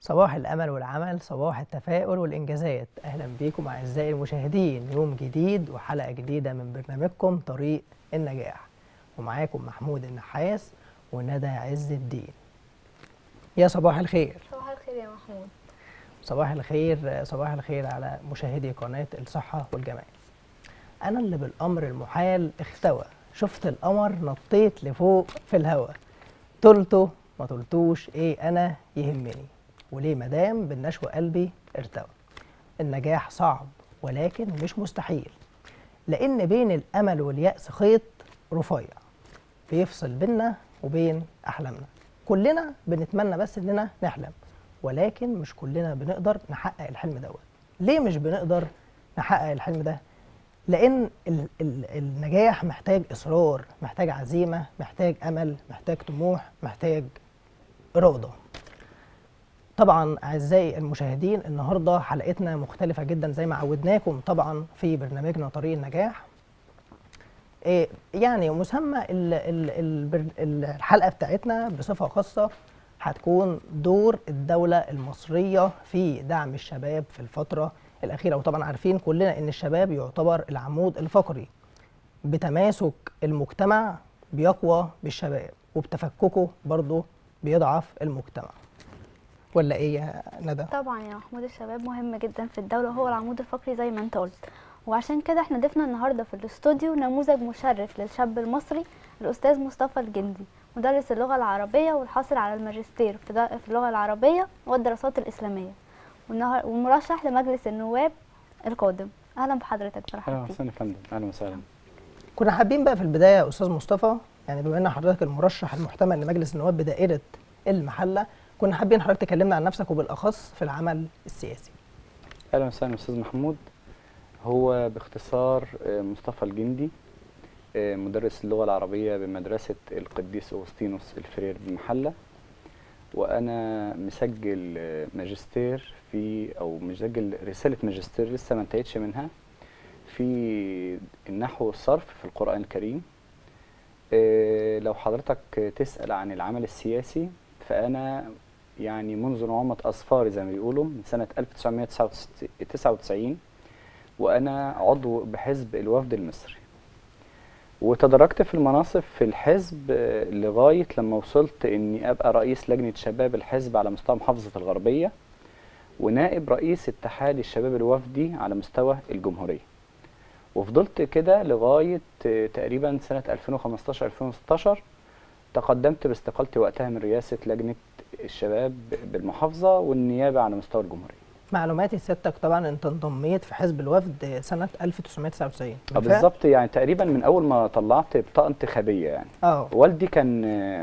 صباح الأمل والعمل صباح التفاؤل والإنجازات أهلا بيكم أعزائي المشاهدين يوم جديد وحلقة جديدة من برنامجكم طريق النجاح ومعاكم محمود النحاس وندى عز الدين يا صباح الخير صباح الخير يا محمود صباح الخير صباح الخير على مشاهدي قناة الصحة والجمال أنا اللي بالأمر المحال اختوى شفت القمر نطيت لفوق في الهوا طلته ما طلتوش ايه أنا يهمني وليه مدام بالنشوة قلبي ارتوى النجاح صعب ولكن مش مستحيل لأن بين الأمل واليأس خيط رفيع بيفصل بينا وبين أحلامنا كلنا بنتمنى بس إننا نحلم ولكن مش كلنا بنقدر نحقق الحلم دوت ليه مش بنقدر نحقق الحلم ده لان ال ال النجاح محتاج اصرار محتاج عزيمه محتاج امل محتاج طموح محتاج اراده طبعا اعزائي المشاهدين النهارده حلقتنا مختلفه جدا زي ما عودناكم طبعا في برنامجنا طريق النجاح إيه يعني مسمى ال ال ال الحلقه بتاعتنا بصفه خاصه هتكون دور الدولة المصرية في دعم الشباب في الفترة الأخيرة وطبعا عارفين كلنا إن الشباب يعتبر العمود الفقري بتماسك المجتمع بيقوى بالشباب وبتفككه برضه بيضعف المجتمع ولا إيه يا ندى؟ طبعا يا محمود الشباب مهم جدا في الدولة وهو العمود الفقري زي ما انت قلت وعشان كده احنا ضفنا النهارده في الاستوديو نموذج مشرف للشاب المصري الأستاذ مصطفى الجندي مدرس اللغة العربية والحاصل على الماجستير في اللغة العربية والدراسات الإسلامية ومرشح لمجلس النواب القادم أهلا بحضرتك مرحبا اهلا وسهلا يا فندم اهلا وسهلا كنا حابين بقى في البداية يا أستاذ مصطفى يعني بما أن حضرتك المرشح المحتمل لمجلس النواب بدائرة المحلة كنا حابين حضرتك تكلمنا عن نفسك وبالأخص في العمل السياسي أهلا وسهلا أستاذ محمود هو باختصار مصطفى الجندي مدرس اللغة العربية بمدرسة القديس أغسطينوس الفرير بمحلة وأنا مسجل ماجستير في أو مسجل رسالة ماجستير لسه ما انتهيتش منها في النحو والصرف في القرآن الكريم لو حضرتك تسأل عن العمل السياسي فأنا يعني منذ نعومة أصفاري زي ما بيقولوا من سنة 1999 وأنا عضو بحزب الوفد المصري وتدرجت في المناصب في الحزب لغاية لما وصلت اني ابقى رئيس لجنة شباب الحزب على مستوى محافظة الغربية ونائب رئيس اتحاد الشباب الوفدي على مستوى الجمهورية وفضلت كده لغاية تقريبا سنة 2015-2016 تقدمت باستقالتي وقتها من رئاسة لجنة الشباب بالمحافظة والنيابة على مستوى الجمهورية معلوماتي سيادتك طبعا انت انضميت في حزب الوفد سنه 1999 اه بالظبط يعني تقريبا من اول ما طلعت بطاقه انتخابيه يعني اه والدي كان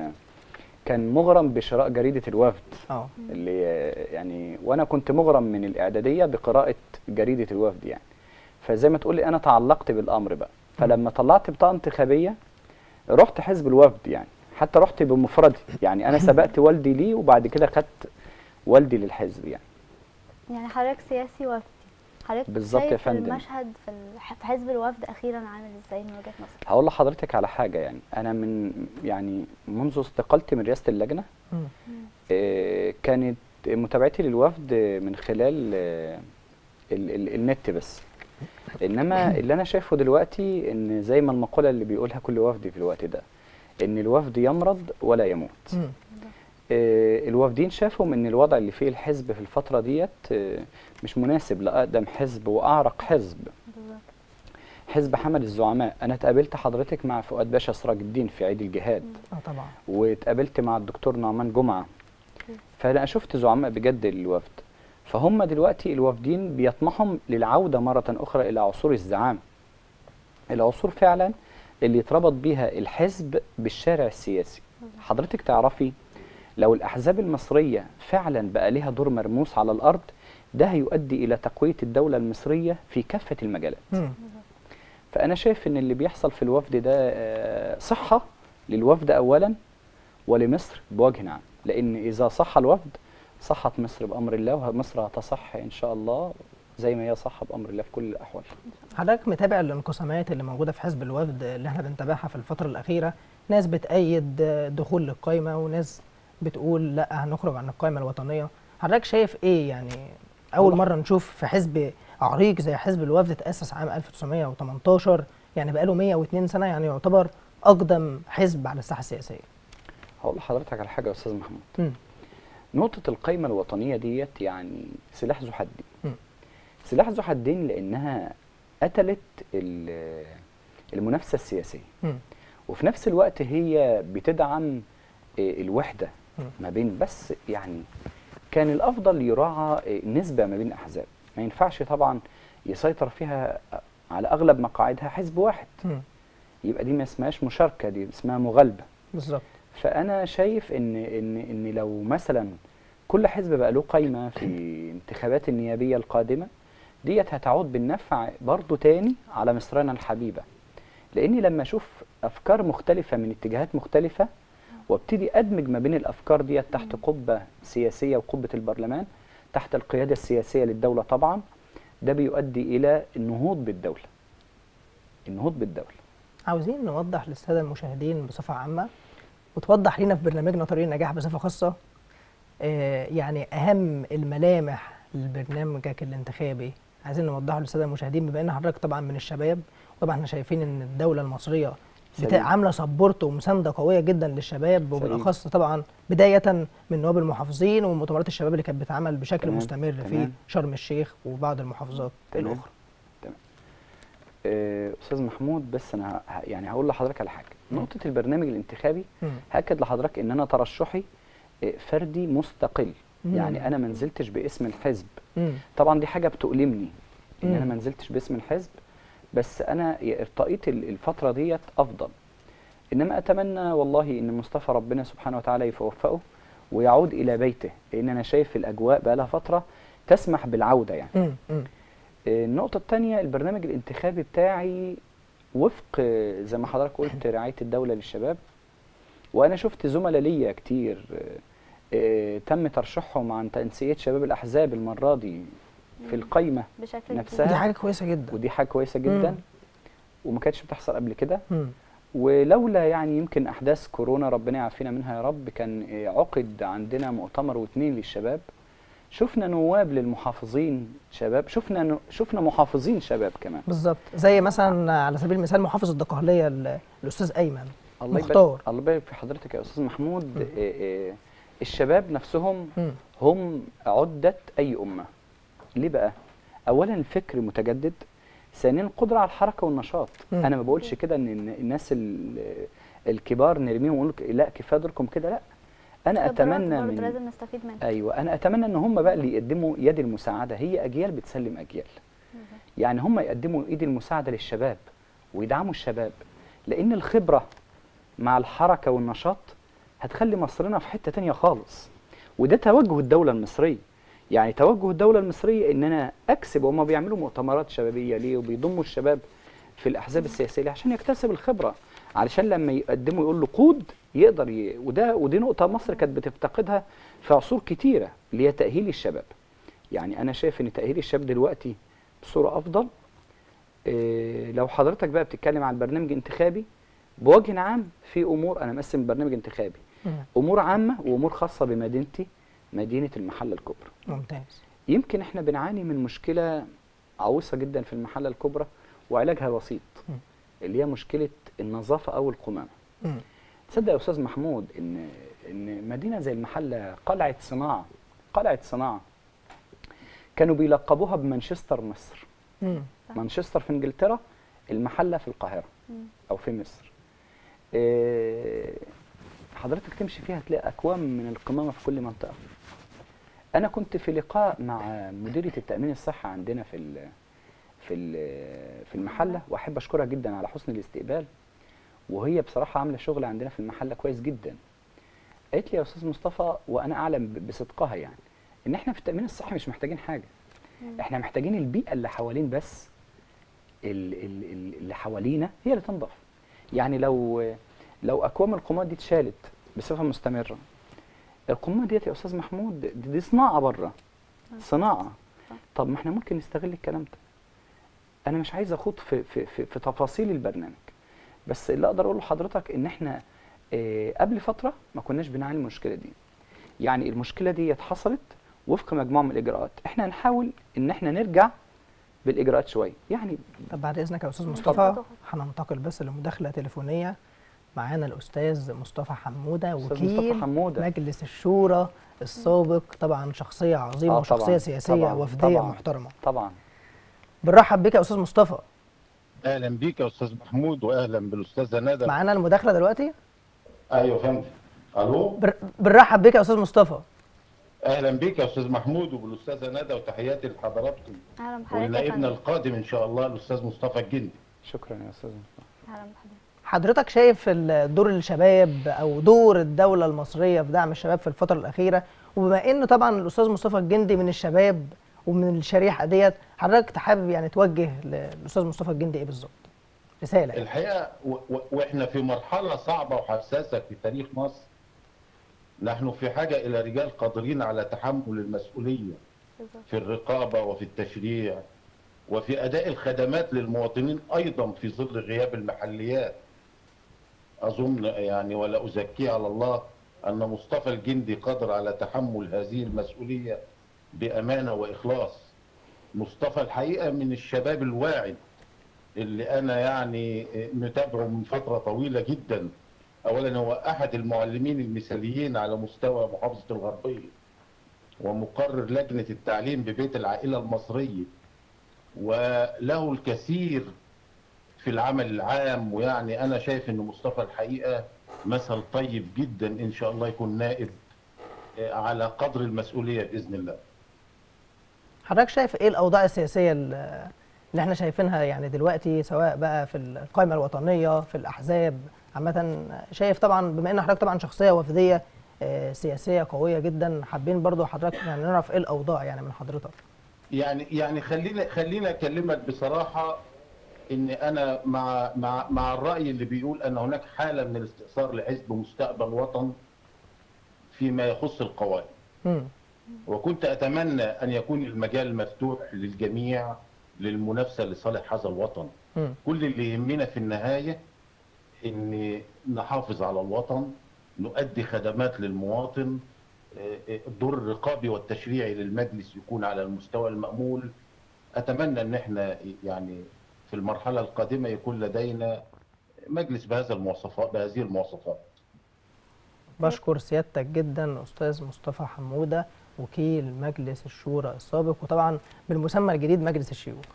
كان مغرم بشراء جريده الوفد اه اللي يعني وانا كنت مغرم من الاعداديه بقراءه جريده الوفد يعني فزي ما تقولي انا تعلقت بالامر بقى فلما طلعت بطاقه انتخابيه رحت حزب الوفد يعني حتى رحت بمفردي يعني انا سبقت والدي ليه وبعد كده خدت والدي للحزب يعني يعني حضرتك سياسي وفدي حضرتك بالظبط يا فندم المشهد في في حزب الوفد اخيرا عامل ازاي من وجهه نظرك؟ هقول لحضرتك على حاجه يعني انا من يعني منذ استقالتي من رئاسه اللجنه آه كانت متابعتي للوفد من خلال آه ال ال النت بس انما اللي انا شايفه دلوقتي ان زي ما المقوله اللي بيقولها كل وفد في الوقت ده ان الوفد يمرض ولا يموت مم. آه الوافدين شافوا ان الوضع اللي فيه الحزب في الفتره ديت آه مش مناسب لاقدم حزب واعرق حزب حزب حمل الزعماء انا اتقابلت حضرتك مع فؤاد باشا سراج الدين في عيد الجهاد اه طبعا واتقابلت مع الدكتور نعمان جمعه فانا شفت زعماء بجد للوفد فهم دلوقتي الوافدين بيطمحوا للعوده مره اخرى الى عصور الزعامه العصور فعلا اللي اتربط بيها الحزب بالشارع السياسي حضرتك تعرفي لو الأحزاب المصرية فعلا بقى لها دور مرموس على الأرض ده هيؤدي إلى تقوية الدولة المصرية في كافة المجالات مم. فأنا شايف إن اللي بيحصل في الوفد ده صحة للوفد أولا ولمصر بوجه عام لأن إذا صح الوفد صحت مصر بأمر الله ومصر هتصح إن شاء الله زي ما هي صح بأمر الله في كل الأحوال حضرتك متابع الانقسامات اللي موجوده في حزب الوفد اللي احنا بنتابعها في الفتره الاخيره ناس بتأيد دخول للقائمه وناس بتقول لا هنخرج عن القائمه الوطنيه حضرتك شايف ايه يعني اول والله- مره نشوف في حزب عريق زي حزب الوفد تاسس عام 1918 يعني بقاله 102 سنه يعني يعتبر اقدم حزب على الساحه السياسيه هقول لحضرتك على حاجه يا استاذ محمود مم. نقطه القايمه الوطنيه ديت يعني سلاح ذو حدين مم. سلاح ذو حدين لانها قتلت ال- المنافسه السياسيه مم. وفي نفس الوقت هي بتدعم آه، الوحده مم. ما بين بس يعني كان الافضل يراعى آه، نسبه ما بين الاحزاب ما ينفعش طبعا يسيطر فيها على اغلب مقاعدها حزب واحد مم. يبقى دي ما اسمهاش مشاركه دي اسمها مغالبه بالظبط فانا شايف ان ان ان لو مثلا كل حزب بقى له قايمه في انتخابات النيابيه القادمه ديت هتعود بالنفع برضو تاني على مصرنا الحبيبه لاني لما اشوف افكار مختلفه من اتجاهات مختلفه وابتدي ادمج ما بين الافكار ديت تحت قبه سياسيه وقبه البرلمان تحت القياده السياسيه للدوله طبعا ده بيؤدي الى النهوض بالدوله النهوض بالدوله عاوزين نوضح للساده المشاهدين بصفه عامه وتوضح لنا في برنامجنا طريق النجاح بصفه خاصه آه، يعني اهم الملامح لبرنامجك الانتخابي عايزين نوضحه للساده المشاهدين بما ان حضرتك طبعا من الشباب طبعا احنا شايفين ان الدوله المصريه بتا- سليم. عامله سبورت ومسانده قويه جدا للشباب سليم. وبالاخص طبعا بدايه من نواب المحافظين ومؤتمرات الشباب اللي كانت بتتعمل بشكل تمام، مستمر في تمام. شرم الشيخ وبعض المحافظات تمام. الاخرى آه، استاذ محمود بس انا ه- يعني هقول لحضرتك على حاجه مم. نقطه البرنامج الانتخابي مم. هاكد لحضرتك ان انا ترشحي آه، فردي مستقل مم. يعني انا ما نزلتش باسم الحزب مم. طبعا دي حاجه بتؤلمني ان انا مم. ما نزلتش باسم الحزب بس انا ارتقيت ال- الفتره ديت افضل انما اتمنى والله ان مصطفى ربنا سبحانه وتعالى يوفقه ويعود الى بيته لان انا شايف الاجواء بقى لها فتره تسمح بالعوده يعني مم. مم. النقطة الثانية البرنامج الانتخابي بتاعي وفق آه، زي ما حضرتك قلت رعاية الدولة للشباب وأنا شفت زملاء ليا كتير آه، آه، تم ترشيحهم عن تنسيق شباب الأحزاب المرة دي في القايمة بشكل نفسها. دي حاجه كويسه جدا ودي حاجة كويسة جدا مم. وما كانتش بتحصل قبل كده مم. ولولا يعني يمكن أحداث كورونا ربنا يعافينا منها يا رب كان آه، عقد عندنا مؤتمر واثنين للشباب شفنا نواب للمحافظين شباب شفنا نو- شفنا محافظين شباب كمان بالظبط زي مثلا على سبيل المثال محافظ الدقهليه ال- الاستاذ ايمن الله مختار. يبارك الله يبارك في حضرتك يا استاذ محمود آه، آه، الشباب نفسهم مم. هم عدة أي أمة ليه بقى؟ أولا الفكر متجدد ثانيا القدرة على الحركة والنشاط مم. أنا ما بقولش كده إن إن الناس ال- الكبار نرميهم ونقول لك لا كفاية دوركم كده لا أنا خبرات أتمنى برضه من لازم نستفيد منها ايوه انا اتمنى ان هم بقى اللي يقدموا يد المساعده هي اجيال بتسلم اجيال يعني هم يقدموا ايد المساعده للشباب ويدعموا الشباب لان الخبره مع الحركه والنشاط هتخلي مصرنا في حته تانية خالص وده توجه الدوله المصريه يعني توجه الدوله المصريه ان انا اكسب وهم بيعملوا مؤتمرات شبابيه ليه وبيضموا الشباب في الاحزاب السياسيه ليه عشان يكتسب الخبره علشان لما يقدموا يقول له قود يقدر ي... وده ودي نقطه مصر كانت بتفتقدها في عصور كتيره اللي هي تاهيل الشباب يعني انا شايف ان تاهيل الشباب دلوقتي بصوره افضل إيه لو حضرتك بقى بتتكلم عن برنامج انتخابي بوجه عام في امور انا مقسم البرنامج انتخابي مم. امور عامه وامور خاصه بمدينتي مدينه المحله الكبرى ممتاز يمكن احنا بنعاني من مشكله عويصه جدا في المحله الكبرى وعلاجها بسيط مم. اللي هي مشكله النظافه او القمامه مم. تصدق يا استاذ محمود ان ان مدينه زي المحله قلعه صناعه قلعه صناعه كانوا بيلقبوها بمانشستر مصر مم. صح. مانشستر في انجلترا المحله في القاهره مم. او في مصر إيه، حضرتك تمشي فيها تلاقي اكوام من القمامه في كل منطقه انا كنت في لقاء مع مديريه التامين الصحي عندنا في ال في ال في المحله واحب اشكرها جدا على حسن الاستقبال وهي بصراحه عامله شغل عندنا في المحله كويس جدا قالت لي يا استاذ مصطفى وانا اعلم ب- بصدقها يعني ان احنا في التامين الصحي مش محتاجين حاجه مم. احنا محتاجين البيئه اللي حوالين بس ال- ال- ال- اللي حوالينا هي اللي تنضف يعني لو لو اكوام القمامه دي اتشالت بصفه مستمره القمامه ديت يا استاذ محمود دي, دي صناعه بره صناعه صح. طب ما احنا ممكن نستغل الكلام ده انا مش عايز اخوض في, في, في, في تفاصيل البرنامج بس اللي اقدر اقوله لحضرتك ان احنا آه، قبل فتره ما كناش بنعاني من المشكله دي يعني المشكله دي حصلت وفق مجموعه من الاجراءات احنا هنحاول ان احنا نرجع بالاجراءات شويه يعني طب بعد اذنك يا استاذ اتفضل. مصطفى هننتقل بس لمداخله تليفونيه معانا الاستاذ مصطفى حموده أستاذ مصطفى وكيل حمودة. مجلس الشورى السابق طبعا شخصيه عظيمه آه وشخصيه طبعاً، سياسيه طبعاً، وفديه طبعاً. محترمه طبعا بنرحب بك يا استاذ مصطفى اهلا بيك يا استاذ محمود واهلا بالاستاذه ندى معانا المداخله دلوقتي ايوه فندم الو بر- بنرحب بك يا استاذ مصطفى اهلا بيك يا استاذ محمود وبالاستاذه ندى وتحياتي لحضراتكم اهلا بحضرتك يا ولنائبنا فندم. القادم ان شاء الله الاستاذ مصطفى الجندي شكرا يا استاذ مصطفى اهلا بحضرتك حضرتك شايف ال- دور الشباب او دور الدوله المصريه في دعم الشباب في الفتره الاخيره وبما ان طبعا الاستاذ مصطفى الجندي من الشباب ومن الشريحه ديت حضرتك حابب يعني توجه للاستاذ مصطفى الجندي ايه بالظبط رساله يعني. الحقيقه و- و- واحنا في مرحله صعبه وحساسه في تاريخ مصر نحن في حاجه الى رجال قادرين على تحمل المسؤوليه بالظبط. في الرقابه وفي التشريع وفي اداء الخدمات للمواطنين ايضا في ظل غياب المحليات اظن يعني ولا ازكي على الله ان مصطفى الجندي قادر على تحمل هذه المسؤوليه بامانه واخلاص مصطفى الحقيقه من الشباب الواعد اللي انا يعني متابعه من فتره طويله جدا اولا هو احد المعلمين المثاليين على مستوى محافظه الغربيه ومقرر لجنه التعليم ببيت العائله المصريه وله الكثير في العمل العام ويعني انا شايف ان مصطفى الحقيقه مثل طيب جدا ان شاء الله يكون نائب آه، على قدر المسؤوليه باذن الله حضرتك شايف ايه الاوضاع السياسيه ال- اللي احنا شايفينها يعني دلوقتي سواء بقى في القائمه الوطنيه في الاحزاب عامه شايف طبعا بما ان حضرتك طبعا شخصيه وفديه آه، سياسيه قويه جدا حابين برضو حضرتك يعني نعرف ايه الاوضاع يعني من حضرتك يعني يعني خلينا خلينا اكلمك بصراحه ان انا مع مع مع الراي اللي بيقول ان هناك حاله من الاستئثار لحزب مستقبل وطن فيما يخص القوائم مم. وكنت اتمنى ان يكون المجال مفتوح للجميع للمنافسه لصالح هذا الوطن مم. كل اللي يهمنا في النهايه ان نحافظ على الوطن نؤدي خدمات للمواطن آه، آه، الدور الرقابي والتشريعي للمجلس يكون على المستوى المأمول اتمنى ان احنا يعني في المرحله القادمه يكون لدينا مجلس بهذا المواصفات بهذه المواصفات بشكر سيادتك جدا استاذ مصطفى حموده وكيل مجلس الشورى السابق وطبعا بالمسمى الجديد مجلس الشيوخ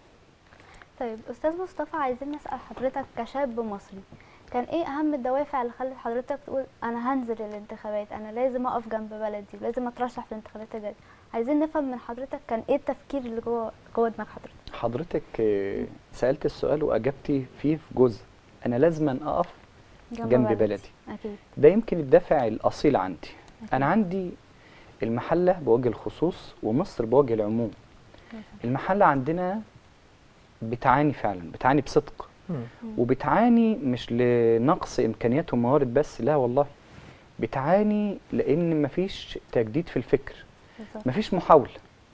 طيب استاذ مصطفى عايزين نسال حضرتك كشاب مصري كان ايه اهم الدوافع اللي خلت حضرتك تقول انا هنزل الانتخابات انا لازم اقف جنب بلدي لازم اترشح في الانتخابات الجايه عايزين نفهم من حضرتك كان ايه التفكير اللي جوه جوه دماغ حضرتك حضرتك آه، سالت السؤال واجبتي فيه في جزء انا لازما اقف جنب بلدي. اكيد ده يمكن الدافع الاصيل عندي انا عندي المحله بوجه الخصوص ومصر بوجه العموم المحله عندنا بتعاني فعلا بتعاني بصدق مم. وبتعاني مش لنقص امكانيات وموارد بس لا والله بتعاني لان مفيش تجديد في الفكر بالظبط مفيش محاولة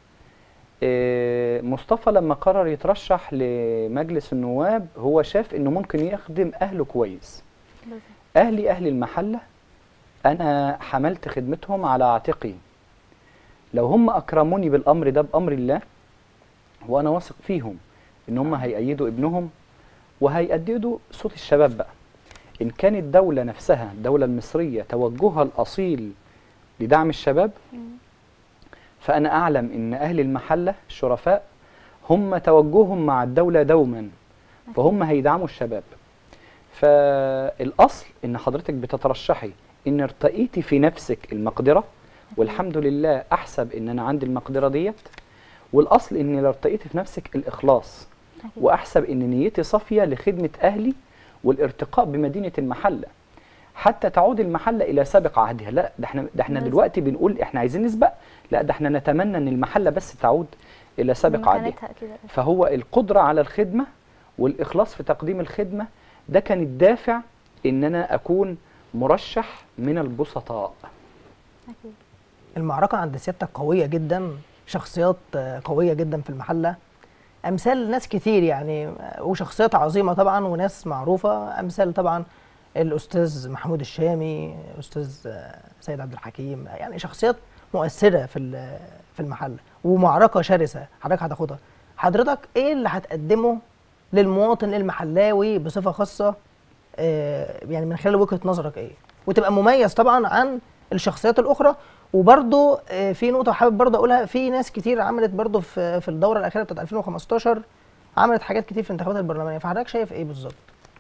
آه، مصطفى لما قرر يترشح لمجلس النواب هو شاف انه ممكن يخدم اهله كويس بالظبط اهلي اهل المحلة انا حملت خدمتهم على عاتقي لو هم اكرموني بالامر ده بامر الله وانا واثق فيهم ان هم هيأيدوا ابنهم وهيأددوا صوت الشباب بقى ان كانت الدولة نفسها الدولة المصرية توجهها الاصيل لدعم الشباب مم. فأنا أعلم أن أهل المحلة الشرفاء هم توجههم مع الدولة دوما فهم هيدعموا الشباب فالأصل أن حضرتك بتترشحي أن ارتقيتي في نفسك المقدرة والحمد لله أحسب أن أنا عندي المقدرة ديت والأصل أن لو ارتقيتي في نفسك الإخلاص أكيد. وأحسب أن نيتي صافية لخدمة أهلي والارتقاء بمدينة المحلة حتى تعود المحلة إلى سابق عهدها لا ده احنا ده احنا بالظبط. دلوقتي بنقول احنا عايزين نسبق لا ده احنا نتمنى ان المحلة بس تعود إلى سابق عهدها مكانتها اكيد فهو القدرة على الخدمة والإخلاص في تقديم الخدمة ده كان الدافع إن أنا أكون مرشح من البسطاء اكيد المعركة عند سيادتك قوية جدا شخصيات آه، قوية جدا في المحلة أمثال ناس كتير يعني آه، وشخصيات عظيمة طبعا وناس معروفة أمثال طبعا الأستاذ محمود الشامي أستاذ آه، سيد عبد الحكيم يعني شخصيات مؤثره في ال- في المحله ومعركه شرسه حضرتك هتاخدها حضرتك ايه اللي هتقدمه للمواطن المحلاوي بصفه خاصه آه، يعني من خلال وجهه نظرك ايه وتبقى مميز طبعا عن الشخصيات الاخرى وبرضو آه، في نقطه حابب برضو اقولها في ناس كتير عملت برضو في في الدوره الاخيره بتاعت 2015 عملت حاجات كتير في الانتخابات البرلمانيه فحضرتك شايف ايه بالظبط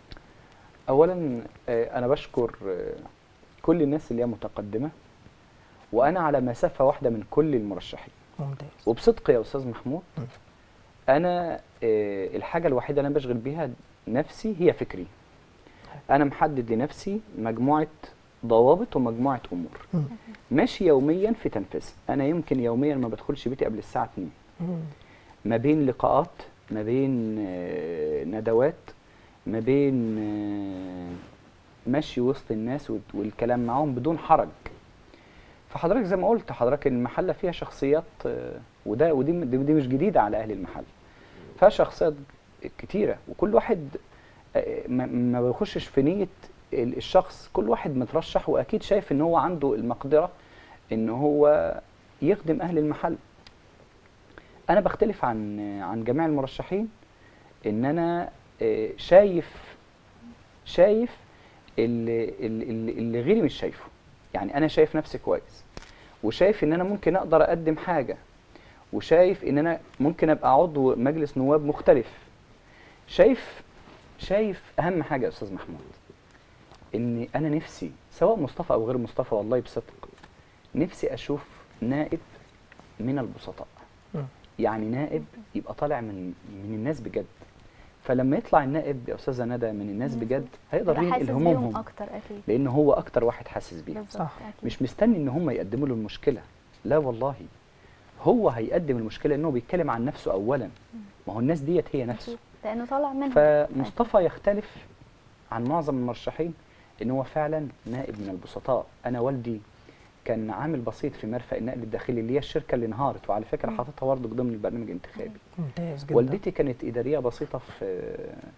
اولا آه، انا بشكر آه، كل الناس اللي هي متقدمه وانا على مسافه واحده من كل المرشحين ممتاز وبصدق يا استاذ محمود م. انا آه، الحاجه الوحيده اللي انا بشغل بيها نفسي هي فكري انا محدد لنفسي مجموعه ضوابط ومجموعه امور مم. ماشي يوميا في تنفيذ انا يمكن يوميا ما بدخلش بيتي قبل الساعه 2 مم. ما بين لقاءات ما بين آه، ندوات ما بين آه، مشي وسط الناس وال- والكلام معاهم بدون حرج فحضرتك زي ما قلت حضرتك المحله فيها شخصيات آه، وده ودي دي, دي مش جديده على اهل المحل فيها شخصيات كتيره وكل واحد آه، ما, ما بيخشش في نيه ال- الشخص كل واحد مترشح واكيد شايف ان هو عنده المقدره ان هو يخدم اهل المحل انا بختلف عن عن جميع المرشحين ان انا آه، شايف شايف اللي, اللي, اللي غيري مش شايفه يعني انا شايف نفسي كويس وشايف ان انا ممكن اقدر اقدم حاجه وشايف ان انا ممكن ابقى عضو مجلس نواب مختلف شايف شايف اهم حاجه يا استاذ محمود ان انا نفسي سواء مصطفى او غير مصطفى والله بصدق نفسي اشوف نائب من البسطاء مم. يعني نائب يبقى طالع من من الناس بجد فلما يطلع النائب يا استاذه ندى من الناس مم. بجد هيقدر يبقى ينقل حاسس همومهم بيهم اكتر اكيد لان هو اكتر واحد حاسس بيها بالظبط صح. اكيد مش مستني ان هم يقدموا له المشكله لا والله هو هيقدم المشكله انه بيتكلم عن نفسه اولا ما هو الناس ديت هي نفسه أكيد. لانه طالع منهم فمصطفى يختلف عن معظم المرشحين ان هو فعلا نائب من البسطاء انا والدي كان عامل بسيط في مرفأ النقل الداخلي اللي هي الشركه اللي انهارت وعلى فكره مم. حاططها برضه ضمن البرنامج الانتخابي ممتاز جدا والدتي كانت اداريه بسيطه في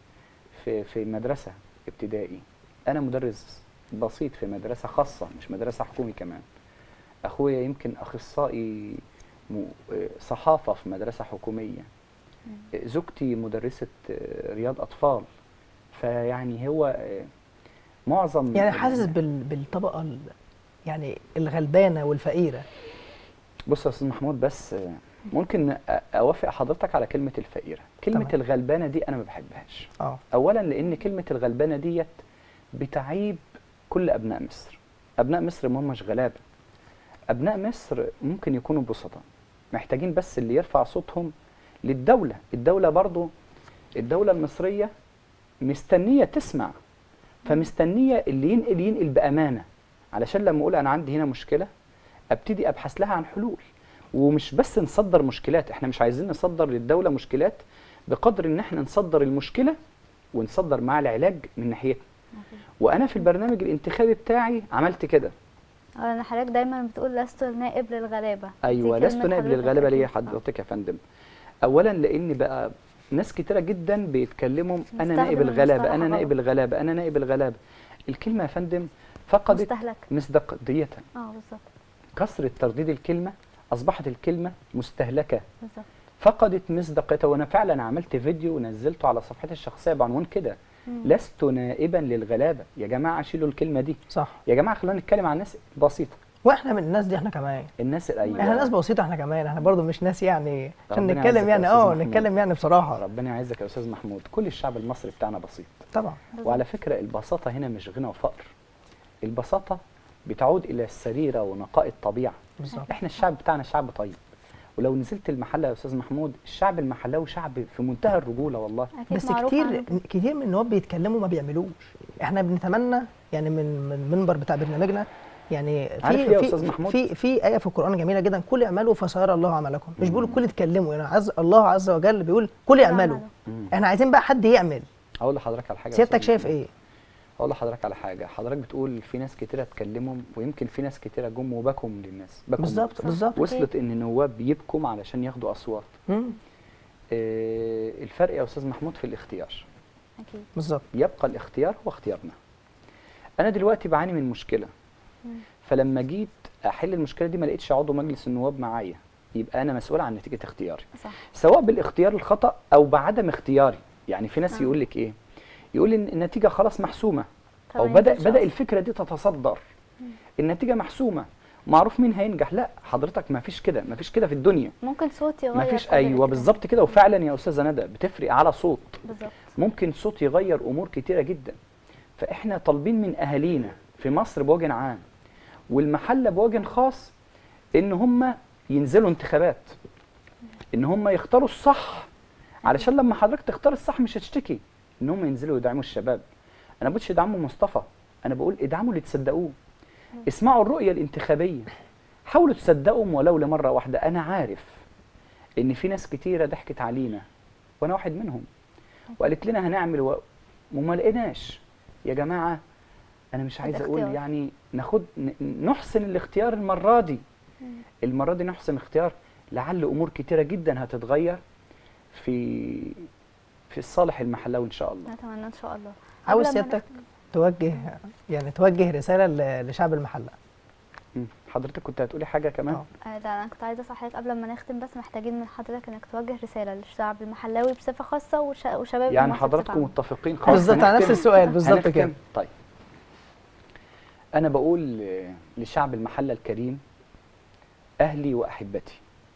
في في مدرسه ابتدائي انا مدرس بسيط في مدرسه خاصه مش مدرسه حكومي كمان اخويا يمكن اخصائي م- صحافه في مدرسه حكوميه زوجتي مدرسه رياض اطفال فيعني هو معظم يعني حاسس بال... بالطبقه ال... يعني الغلبانه والفقيره بص يا استاذ محمود بس آه، ممكن أ- اوافق حضرتك على كلمه الفقيره كلمه تمام. الغلبانه دي انا ما بحبهاش اه اولا لان كلمه الغلبانه ديت بتعيب كل ابناء مصر ابناء مصر ما هماش غلابه ابناء مصر ممكن يكونوا بسطاء محتاجين بس اللي يرفع صوتهم للدوله الدوله برضو الدوله المصريه مستنيه تسمع فمستنيه اللي ينقل ينقل بامانه علشان لما اقول انا عندي هنا مشكله ابتدي ابحث لها عن حلول ومش بس نصدر مشكلات احنا مش عايزين نصدر للدوله مشكلات بقدر ان احنا نصدر المشكله ونصدر معاها العلاج من ناحيتنا وانا في البرنامج الانتخابي بتاعي عملت كده انا حضرتك دايما بتقول لست نائب للغلابه ايوه دي لست كلمة نائب حضرتك للغلبه ليه أكيد. آه. حضرتك يا فندم اولا لان بقى ناس كتيره جدا بيتكلموا انا مستخدم نائب الغلابه المصطلح انا نائب غلط. الغلابه انا نائب الغلابه الكلمه يا فندم فقدت مستهلك مصداقيتها اه بالظبط كثره ترديد الكلمه اصبحت الكلمه مستهلكه بالظبط فقدت مصداقيتها وانا فعلا عملت فيديو ونزلته على صفحتي الشخصيه بعنوان كده مم. لست نائبا للغلابه يا جماعه شيلوا الكلمه دي صح يا جماعه خلونا نتكلم عن الناس البسيطه واحنا من الناس دي احنا كمان الناس الايوه احنا ناس بسيطه احنا كمان احنا برضو مش ناس يعني عشان ربنا نتكلم يعزك يا يعني أستاذ اه محمود. نتكلم يعني بصراحه ربنا يعزك يا استاذ محمود كل الشعب المصري بتاعنا بسيط طبعا بالظبط. وعلى فكره البساطه هنا مش غنى وفقر البساطه بتعود الى السريره ونقاء الطبيعه بالظبط احنا الشعب بتاعنا شعب طيب ولو نزلت المحله يا استاذ محمود الشعب المحلاوي شعب في منتهى الرجوله والله اكيد بس معروف كتير عنه. كتير من النواب بيتكلموا ما بيعملوش احنا بنتمنى يعني من من المنبر بتاع برنامجنا يعني عارف في ليه يا في أستاذ محمود؟ في في ايه في القران جميله جدا كل اعملوا فسيرى الله عملكم مش بيقول كل اتكلموا يعني عز الله عز وجل بيقول كل اعملوا مم. احنا عايزين بقى حد يعمل هقول لحضرتك على حاجه يا سيادتك أستاذ شايف محمود. ايه هقول لحضرتك على حاجه حضرتك بتقول في ناس كتيره اتكلموا ويمكن في ناس كتيره جم وبكوا من الناس بكوا بالظبط صح. بالظبط وصلت ان نواب بيبكوا علشان ياخدوا اصوات مم، آه، الفرق يا استاذ محمود في الاختيار اكيد يبقى الاختيار هو اختيارنا انا دلوقتي بعاني من مشكله مم. فلما جيت احل المشكله دي ما لقيتش عضو مجلس النواب معايا يبقى انا مسؤول عن نتيجه اختياري صح سواء بالاختيار الخطا او بعدم اختياري يعني في ناس آه. يقول لك ايه يقول ان النتيجه خلاص محسومه طب او ما بدا ينفعش بدا أصلاً. الفكره دي تتصدر النتيجه محسومه معروف مين هينجح لا حضرتك ما فيش كده ما فيش كده في الدنيا ممكن صوت يغير ما فيش كل ايوه الاتجاه. بالظبط كده وفعلا يا استاذه ندى بتفرق على صوت بالظبط ممكن صوت يغير امور كتيره جدا فاحنا طالبين من اهالينا في مصر بوجه عام والمحله بوجه خاص ان هم ينزلوا انتخابات ان هم يختاروا الصح علشان لما حضرتك تختار الصح مش هتشتكي ان هم ينزلوا يدعموا الشباب انا ما بقولش ادعموا مصطفى انا بقول ادعموا اللي تصدقوه اسمعوا الرؤيه الانتخابيه حاولوا تصدقهم ولو لمره واحده انا عارف ان في ناس كتيره ضحكت علينا وانا واحد منهم وقالت لنا هنعمل و... وما لقيناش يا جماعه انا مش عايز اقول الاختيار. يعني ناخد ن- نحسن الاختيار المره دي المره دي نحسن الاختيار لعل امور كتيره جدا هتتغير في في الصالح المحلاوي ان شاء الله نتمنى ان شاء الله عاوز قبل ما سيادتك نختم- توجه يعني توجه رساله ل- لشعب المحله مم. حضرتك كنت هتقولي حاجه كمان آه. آه، ده انا كنت عايزه اصحيك قبل ما نختم بس محتاجين من حضرتك انك توجه رساله للشعب المحلاوي بصفه خاصه وش- وشباب يعني مصر بصفة حضراتكم عامة. متفقين خلاص بالظبط على نفس هنختم. السؤال بالظبط هنختم. كده طيب انا بقول آه، لشعب المحله الكريم اهلي واحبتي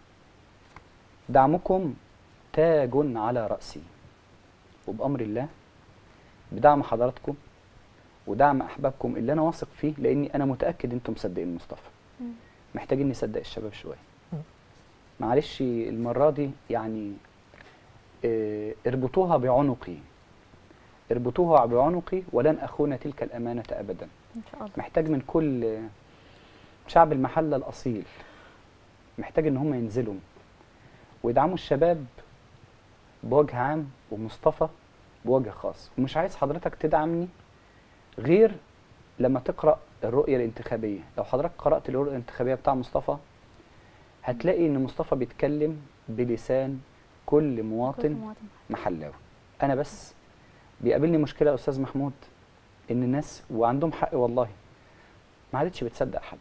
دعمكم تاج على راسي وبامر الله بدعم حضراتكم ودعم احبابكم اللي انا واثق فيه لاني انا متاكد انتم مصدقين مصطفى مم. محتاجين نصدق الشباب شويه مم. معلش المره دي يعني آه، اربطوها بعنقي اربطوها بعنقي ولن اخون تلك الامانه ابدا ان شاء الله محتاج من كل آه، شعب المحله الاصيل محتاج ان هم ينزلوا ويدعموا الشباب بوجه عام ومصطفى بوجه خاص ومش عايز حضرتك تدعمني غير لما تقرا الرؤيه الانتخابيه لو حضرتك قرات الرؤيه الانتخابيه بتاع مصطفى هتلاقي ان مصطفى بيتكلم بلسان كل كل مواطن مواطن محلاوي انا بس بيقابلني مشكله يا استاذ محمود ان الناس وعندهم حق والله ما عادتش بتصدق حد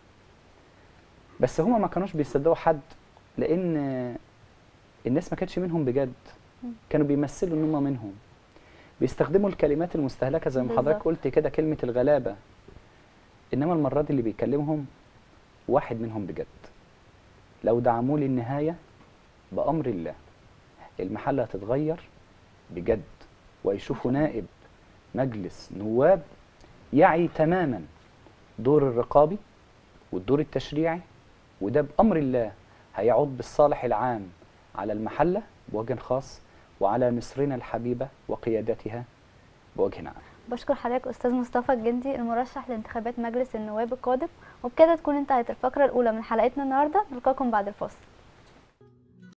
بس هما ما كانوش بيصدقوا حد لان الناس ما كانتش منهم بجد مم. كانوا بيمثلوا ان هم منهم بيستخدموا الكلمات المستهلكه زي ما حضرتك بالظبط. قلت كده كلمه الغلابه انما المره دي اللي بيكلمهم واحد منهم بجد لو دعموه للنهايه بامر الله المحله هتتغير بجد ويشوفوا نائب مجلس نواب يعي تماما دور الرقابي والدور التشريعي وده بامر الله هيعود بالصالح العام على المحله بوجه خاص وعلى مصرنا الحبيبه وقيادتها بوجه عام بشكر حضرتك استاذ مصطفى الجندي المرشح لانتخابات مجلس النواب القادم وبكده تكون انتهت الفقره الاولى من حلقتنا النهارده نلقاكم بعد الفاصل